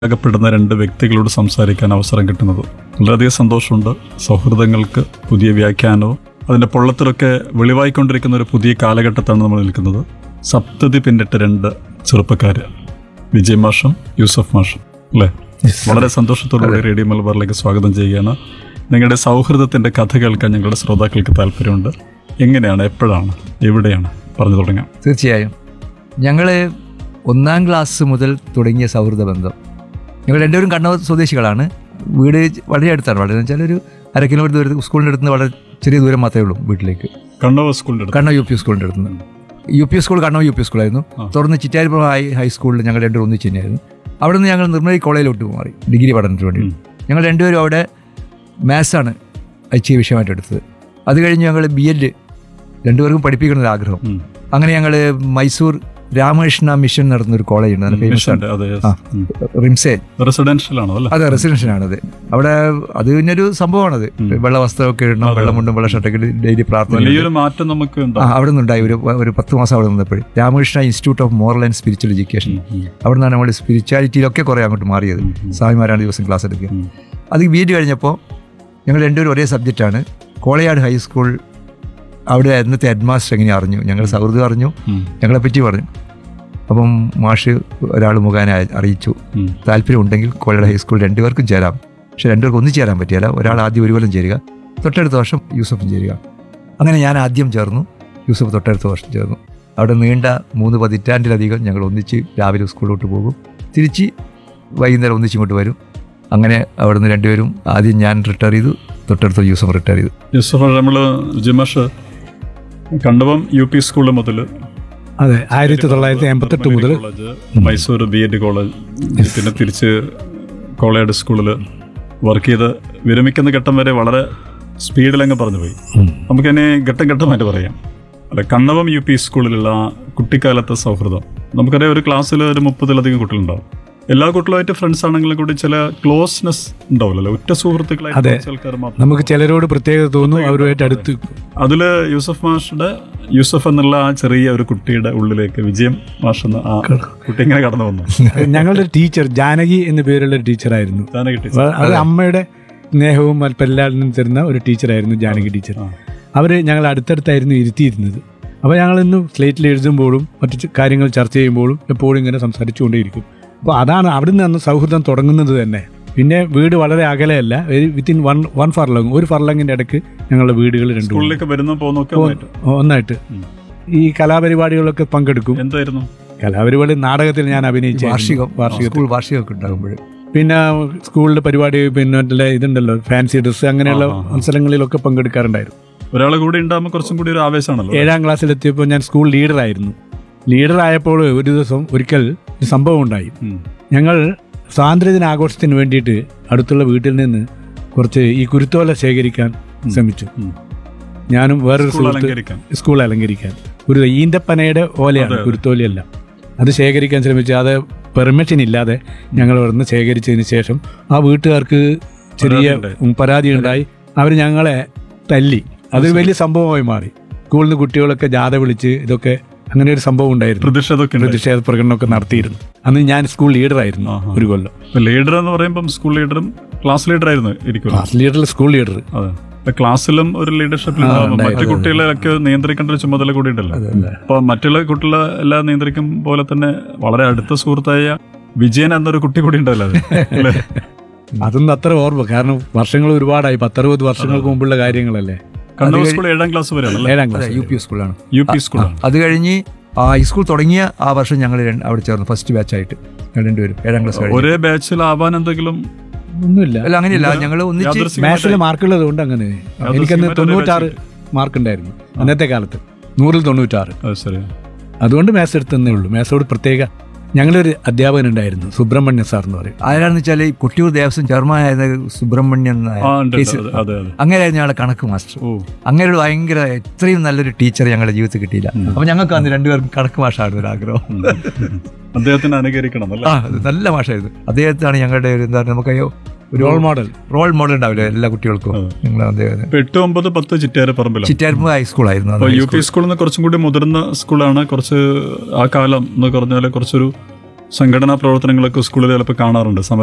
അകപ്പെടുന്ന രണ്ട് വ്യക്തികളോട് സംസാരിക്കാൻ അവസരം കിട്ടുന്നത് വളരെയധികം സന്തോഷമുണ്ട് സൗഹൃദങ്ങൾക്ക് പുതിയ വ്യാഖ്യാനവും അതിൻ്റെ പൊള്ളത്തിലൊക്കെ വെളിവായിക്കൊണ്ടിരിക്കുന്ന ഒരു പുതിയ കാലഘട്ടത്താണ് നമ്മൾ നിൽക്കുന്നത് സപ്തതി പിന്നിട്ട രണ്ട് ചെറുപ്പക്കാർ വിജയ് മാഷും യൂസഫ് മാഷും അല്ലേ വളരെ സന്തോഷത്തോടുകൂടി റേഡിയോ മലബാറിലേക്ക് സ്വാഗതം ചെയ്യുകയാണ് നിങ്ങളുടെ സൗഹൃദത്തിൻ്റെ കഥ കേൾക്കാൻ ഞങ്ങളുടെ ശ്രോതാക്കൾക്ക് താല്പര്യമുണ്ട് എങ്ങനെയാണ് എപ്പോഴാണ് എവിടെയാണ് പറഞ്ഞു തുടങ്ങാം തീർച്ചയായും ഞങ്ങൾ ഒന്നാം ക്ലാസ് മുതൽ തുടങ്ങിയ സൗഹൃദ ബന്ധം ഞങ്ങൾ രണ്ടുപേരും കണ്ണൂർ സ്വദേശികളാണ് വീട് വളരെ അടുത്താണ് വളരെ എന്ന് വെച്ചാൽ ഒരു അര കിലോമീറ്റർ ദൂരത്ത് സ്കൂളിൻ്റെ അടുത്ത് നിന്ന് വളരെ ചെറിയ ദൂരം മാത്രമേ ഉള്ളൂ വീട്ടിലേക്ക് കണ്ണൂർ സ്കൂളിൻ്റെ അടുത്ത് കണ്ണൂർ യു പി സ്കൂളിൻ്റെ അടുത്ത് നിന്ന് U P school Kannur U P സ്കൂളായിരുന്നു തുടർന്ന് ചിറ്റാരിപ്പുറം ഹൈ ഹൈസ്കൂളിൽ ഞങ്ങൾ രണ്ടുപേരും ഒന്നിച്ച് തന്നെയായിരുന്നു അവിടെ നിന്ന് ഞങ്ങൾ നിർമ്മലി കോളേജിലോട്ട് മാറി ഡിഗ്രി പഠനത്തിന് വേണ്ടി ഞങ്ങൾ രണ്ടുപേരും അവിടെ മാത്സാണ് ഐച്ഛിക വിഷയമായിട്ട് എടുത്തത് അത് കഴിഞ്ഞ് ഞങ്ങൾ ബി എഡ് രണ്ടുപേർക്കും പഠിപ്പിക്കണം ഒരു ആഗ്രഹം ഉം. അങ്ങനെ ഞങ്ങൾ മൈസൂർ രാമകൃഷ്ണ മിഷൻ നടത്തുന്ന ഒരു കോളേജ് ഉണ്ട് നല്ല ഫേമസ് ആണ് മിഷന്റെ, അതെ ആ. ഉം. റിംസേ റെസിഡൻഷ്യൽ ആണോ അല്ലേ അതെ റെസിഡൻഷ്യനാണത് അവിടെ അത് പിന്നെ ഒരു സംഭവമാണത് വെള്ള വസ്ത്രമൊക്കെ ഇടണം വെള്ളം മുണ്ടും വെള്ള ഷർട്ടൊക്കെ ഇട്ട് ഡെയിലി പ്രാർത്ഥന വലിയൊരു മാറ്റം നമുക്ക് ആ ഉണ്ടാവും അവിടെ നിന്നുണ്ടായി ഒരു ഒരു പത്ത് മാസം അവിടെ നിന്നപ്പോഴും Ramakrishna institute of moral and spiritual education അവിടെ നിന്നാണ് നമ്മൾ സ്പിരിച്വാലിറ്റിയിലൊക്കെ കുറേ അങ്ങോട്ട് മാറിയത് സ്വാമിമാരാണ് ദിവസം ക്ലാസ് എടുക്കുക അത് ബി എഡ് കഴിഞ്ഞപ്പോൾ ഞങ്ങൾ രണ്ടുപേരും ഒരേ സബ്ജക്റ്റാണ് കോളയാട് ഹൈസ്കൂൾ അവിടെ അന്നത്തെ ഹെഡ് മാസ്റ്റർ എങ്ങനെ അറിഞ്ഞു ഞങ്ങൾ സൗഹൃദം അറിഞ്ഞു ഉം. ഞങ്ങളെപ്പറ്റി പറഞ്ഞു അപ്പം മാഷ് ഒരാൾ മുഖേന അയ- അറിയിച്ചു ഉം. താല്പര്യമുണ്ടെങ്കിൽ കോളേജ് ഹൈസ്കൂൾ രണ്ടുപേർക്കും ചേരാം പക്ഷെ രണ്ടുപേർക്കും ഒന്നും ചേരാൻ പറ്റിയല്ല ഒരാൾ ആദ്യം ഒരു കൊല്ലം ചേരുക തൊട്ടടുത്ത വർഷം യൂസഫും ചേരുക അങ്ങനെ ഞാൻ ആദ്യം ചേർന്നു യൂസഫ് തൊട്ടടുത്ത വർഷം ചേർന്നു അവിടെ നീണ്ട മൂന്ന് പതിറ്റാണ്ടിലധികം ഞങ്ങൾ ഒന്നിച്ച് രാവിലെ സ്കൂളിലോട്ട് പോകും തിരിച്ച് വൈകുന്നേരം ഒന്നിച്ച് ഇങ്ങോട്ട് വരും അങ്ങനെ അവിടെ നിന്ന് രണ്ടുപേരും ആദ്യം ഞാൻ റിട്ടയർ ചെയ്തു തൊട്ടടുത്ത യൂസഫ് റിട്ടയർ ചെയ്തു യൂസഫ് നമ്മൾ ജിമാഷ് കണ്ടവം യു പി സ്കൂൾ മുതൽ അതെ ആയിരത്തി തൊള്ളായിരത്തി എൺപത്തെട്ട് മുതൽ college Mysore B Ed college പിന്നെ തിരിച്ച് കോളേജ് സ്കൂളിൽ വർക്ക് ചെയ്ത് വിരമിക്കുന്ന ഘട്ടം വരെ വളരെ സ്പീഡിലങ്ങ് പറഞ്ഞു പോയി നമുക്കിനി ഘട്ടം ഘട്ടമായിട്ട് പറയാം അല്ല കണ്ണവം യു പി സ്കൂളിലുള്ള ആ കുട്ടിക്കാലത്തെ സൗഹൃദം നമുക്കറിയാം ഒരു ക്ലാസ്സിൽ ഒരു മുപ്പതിലധികം കുട്ടികളുണ്ടാവും എല്ലാ കുട്ടികളുമായിട്ട് ഫ്രണ്ട്സ് ആണെങ്കിലും കൂടി ചില ക്ലോസ്നെസ് ഉണ്ടാവില്ലല്ലോ ഒറ്റ സുഹൃത്തുക്കളായിട്ട് അതെ. കുറച്ച് ആൾക്കാർ മാത്രം നമുക്ക് ചിലരോട് പ്രത്യേകത തോന്നും അവരുമായിട്ട് അടുത്ത് അതില് യൂസഫ് മാഷുടെ യൂസഫ് എന്നുള്ള ആ ചെറിയ ഒരു കുട്ടിയുടെ ഉള്ളിലേക്ക് വിജയം മാഷ് എന്ന ആ കുട്ടി ഇങ്ങനെ കടന്നു വന്നു ഞങ്ങളുടെ ടീച്ചർ ജാനകി എന്ന പേരുള്ള ഒരു ടീച്ചറായിരുന്നു ജാന കിട്ടി അപ്പൊ അത് അമ്മയുടെ സ്നേഹവും അല്പെല്ലാരിൽ നിന്ന് തരുന്ന ഒരു ടീച്ചറായിരുന്നു ജാനകി ടീച്ചർ അവർ ഞങ്ങൾ അടുത്തടുത്തായിരുന്നു ഇരുത്തിയിരുന്നത് അപ്പോൾ ഞങ്ങൾ ഇന്ന് സ്ലേറ്റിൽ എഴുതുമ്പോഴും മറ്റു ച- കാര്യങ്ങൾ ചർച്ച ചെയ്യുമ്പോഴും എപ്പോഴും ഇങ്ങനെ സംസാരിച്ചുകൊണ്ടേയിരിക്കും അപ്പോൾ അതാണ് അവിടെ നിന്ന് സാഹൃദം തുടങ്ങുന്നത് തന്നെ പിന്നെ വീട് വളരെ അകലെയല്ല വിത്തിൻ വൺ വൺ ഫർലങ് ഒരു ഫർലങ്ങിൻ്റെ ഇടയ്ക്ക് ഞങ്ങളുടെ വീടുകൾ രണ്ടും സ്കൂളിലേക്ക് വരുന്ന പോകുന്നൊക്കെ ഒന്നായിട്ട്. ഒന്നായിട്ട് ഉം. ഈ കലാപരിപാടികളൊക്കെ പങ്കെടുക്കും എന്തായിരുന്നു കലാപരിപാടി നാടകത്തിൽ ഞാൻ അഭിനയിച്ചു വാർഷികം വാർഷിക സ്കൂൾ വാർഷികമൊക്കെ ഉണ്ടാകുമ്പോൾ പിന്നെ സ്കൂളിലെ പരിപാടി പിന്നെ മറ്റുള്ള ഇതുണ്ടല്ലോ ഫാൻസി ഡ്രസ്സ് അങ്ങനെയുള്ള ആ, ആ, ആ. മത്സരങ്ങളിലൊക്കെ പങ്കെടുക്കാറുണ്ടായിരുന്നു ഒരാളെ കൂടി ഉണ്ടാകുമ്പോൾ കുറച്ചും കൂടി ഒരു ആവേശമാണല്ലോ ഏഴാം ക്ലാസ്സിലെത്തിയപ്പോൾ ഞാൻ സ്കൂൾ ലീഡറായിരുന്നു ലീഡറായപ്പോൾ ഒരു ദിവസം ഒരിക്കൽ ഒരു സംഭവം ഉണ്ടായി ഉം. ഞങ്ങൾ സ്വാതന്ത്ര്യദിന ആഘോഷത്തിന് വേണ്ടിയിട്ട് അടുത്തുള്ള വീട്ടിൽ നിന്ന് കുറച്ച് ഈ കുരുത്തോല ശേഖരിക്കാൻ ശ്രമിച്ചു ഉം. ഞാനും വേറൊരു സ്കൂൾ സുഹൃത്ത് അലങ്കരിക്കാൻ സ്കൂൾ അലങ്കരിക്കാൻ ഒരു ഈന്തപ്പനയുടെ ഓലയാണ് അതെ. കുരുത്തോലയല്ല അത് ശേഖരിക്കാൻ ശ്രമിച്ചു അത് പെർമിഷൻ ഇല്ലാതെ ഞങ്ങൾ ഇവിടുന്ന് ശേഖരിച്ചതിന് ശേഷം ആ വീട്ടുകാർക്ക് ചെറിയ പരാതി ഉം, പരാതി ഉണ്ടായി അവർ ഞങ്ങളെ തല്ലി അത് വലിയ സംഭവമായി മാറി സ്കൂളിൽ നിന്ന് കുട്ടികളൊക്കെ ജാഥ വിളിച്ച് ഇതൊക്കെ അങ്ങനെ ഒരു സംഭവം ഉണ്ടായിരുന്നു പ്രതിഷേധമൊക്കെ ഉണ്ട് പ്രതിഷേധ പ്രകടനമൊക്കെ നടത്തിയിരുന്നു അന്ന് ഞാൻ സ്കൂൾ ലീഡറായിരുന്നു ആഹാ. ഒരു കൊല്ലം ലീഡർ എന്ന് പറയുമ്പം സ്കൂൾ ലീഡറും ക്ലാസ് ലീഡർ ആയിരുന്നു ഇരിക്കും ക്ലാസ് ലീഡറിൽ സ്കൂൾ ലീഡർ അതെ ഇപ്പൊ ക്ലാസ്സിലും ഒരു ലീഡർഷിപ്പിൽ മറ്റു കുട്ടികളെയൊക്കെ നിയന്ത്രിക്കേണ്ട ഒരു ചുമതല കൂടി ഉണ്ടല്ലോ അപ്പൊ മറ്റുള്ള കുട്ടികളെ എല്ലാം നിയന്ത്രിക്കും പോലെ തന്നെ വളരെ അടുത്ത സുഹൃത്തായ വിജയൻ എന്നൊരു കുട്ടി കൂടി ഉണ്ടല്ലോ അത് അല്ലേ? അതൊന്നും അത്ര ഓർമ്മ കാരണം വർഷങ്ങൾ ഒരുപാടായി പത്തറുപത് വർഷങ്ങൾക്ക് മുമ്പുള്ള കാര്യങ്ങളല്ലേ കണ്ണൂർ സ്കൂൾ ഏഴാം ക്ലാസ് വരെയാണല്ലോ ഏഴാം അതെ ക്ലാസ് യു പി സ്കൂളാണ് യു പി സ്കൂളാണ് അത് കഴിഞ്ഞ് ആ ഹൈസ്കൂൾ തുടങ്ങിയ ആ വർഷം ഞങ്ങൾ രണ്ട് അവിടെ ചേർന്നു ഫസ്റ്റ് ബാച്ചായിട്ട് ഞങ്ങൾ രണ്ടുപേരും ഏഴാം ക്ലാസ് കഴിഞ്ഞു ഒരേ ബാച്ചിലാവാൻ എന്തെങ്കിലും ഒന്നുമില്ല അല്ല അങ്ങനെയല്ല ഞങ്ങൾ ഒന്നിച്ച് യാദൃശ്ചികമായിട്ട് മാത്സിൽ മാർക്കുള്ളത് കൊണ്ട് അങ്ങനെ എനിക്കന്ന് തൊണ്ണൂറ്റാറ് മാർക്ക് ഉണ്ടായിരുന്നു അന്നത്തെ കാലത്ത് നൂറിൽ തൊണ്ണൂറ്റാറ് അത് ശരി അതുകൊണ്ട് മാത്സ് എടുത്തന്നേ ഉള്ളൂ മാത്സോട് പ്രത്യേക ഞങ്ങളൊരു അധ്യാപകൻ ഉണ്ടായിരുന്നു സുബ്രഹ്മണ്യ സാർ എന്ന് പറയും ആരാണെന്ന് വെച്ചാൽ ഈ കൊട്ടിയൂർ ദേവസ്വം ചെയർമാനായത് സുബ്രഹ്മണ്യൻ നായർ. ആ ഉണ്ട് കേസ്- ഉണ്ട്, അതെ അതെ അങ്ങനെയായിരുന്നു ഞങ്ങളുടെ കണക്ക് മാസ്റ്റർ ഓ അങ്ങനെ ഒരു ഭയങ്കര ഇത്രയും നല്ലൊരു ടീച്ചർ ഞങ്ങളുടെ ജീവിതത്തിൽ കിട്ടിയില്ല അപ്പൊ ഞങ്ങൾക്ക് അന്ന് രണ്ടുപേർക്കും കണക്ക് മാഷാണ് ഒരു ആഗ്രഹം ഉം. അദ്ദേഹത്തിന് അനുകരിക്കണം അല്ലേ ആ അത് നല്ല മാഷായിരുന്നു അദ്ദേഹത്താണ് ഞങ്ങളുടെ ഒരു എന്താ നമുക്ക് അയ്യോ ഒരു റോൾ മോഡൽ റോൾ മോഡൽ ഉണ്ടാവില്ല എല്ലാ കുട്ടികൾക്കും അതെ. നിങ്ങൾ അദ്ദേഹം ഇപ്പൊ എട്ട് ഒമ്പത് പത്ത് ചിറ്റാര പറമ്പിലാണ് ചിറ്റാർമ്പ് ഹൈസ്കൂളായിരുന്നു അപ്പൊ അന്ന് യു പി സ്കൂളിൽ നിന്ന് കുറച്ചും കൂടി മുതിർന്ന സ്കൂളാണ് കുറച്ച് ആ കാലം എന്ന് പറഞ്ഞാൽ കുറച്ചൊരു സംഘടനാ പ്രവർത്തനങ്ങളൊക്കെ സ്കൂളിൽ ചിലപ്പോൾ കാണാറുണ്ട് സമര